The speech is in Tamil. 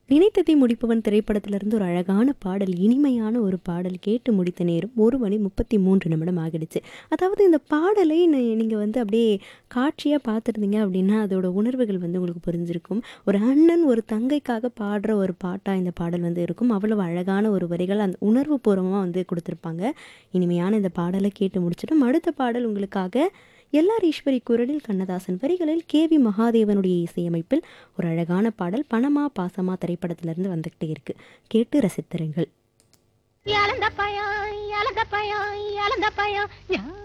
நினைத்ததை முடிப்பவன் திரைப்படத்திலிருந்து ஒரு அழகான பாடல் இனிமையான ஒரு பாடல் கேட்டு முடித்த நேரம் ஒரு மணி முப்பத்தி மூன்று நிமிடம் ஆகிடுச்சு அதாவது இந்த பாடலை நீங்கள் வந்து அப்படியே காட்சியாக பார்த்துருந்தீங்க அப்படின்னா அதோட உணர்வுகள் வந்து உங்களுக்கு புரிஞ்சிருக்கும் ஒரு அண்ணன் ஒரு தங்கைக்காக பாடுற ஒரு பாட்டாக இந்த பாடல் வந்து இருக்கும் அவ்வளவு அழகான ஒரு வரிகள் அந்த உணர்வு பூர்வமாக வந்து கொடுத்துருப்பாங்க இனிமையான இந்த பாடலை கேட்டு முடிச்சிட்டோம் அடுத்த பாடல் உங்களுக்காக எல்லார் ஈஸ்வரி குரலில் கண்ணதாசன் வரிகளில் கே வி மகாதேவனுடைய இசையமைப்பில் ஒரு அழகான பாடல் பணமா பாசமா திரைப்படத்திலிருந்து வந்துகிட்டே இருக்கு கேட்டு ரசித்திருங்கள் இழந்த பயம் இழந்த பயம் இழந்த பயம் யா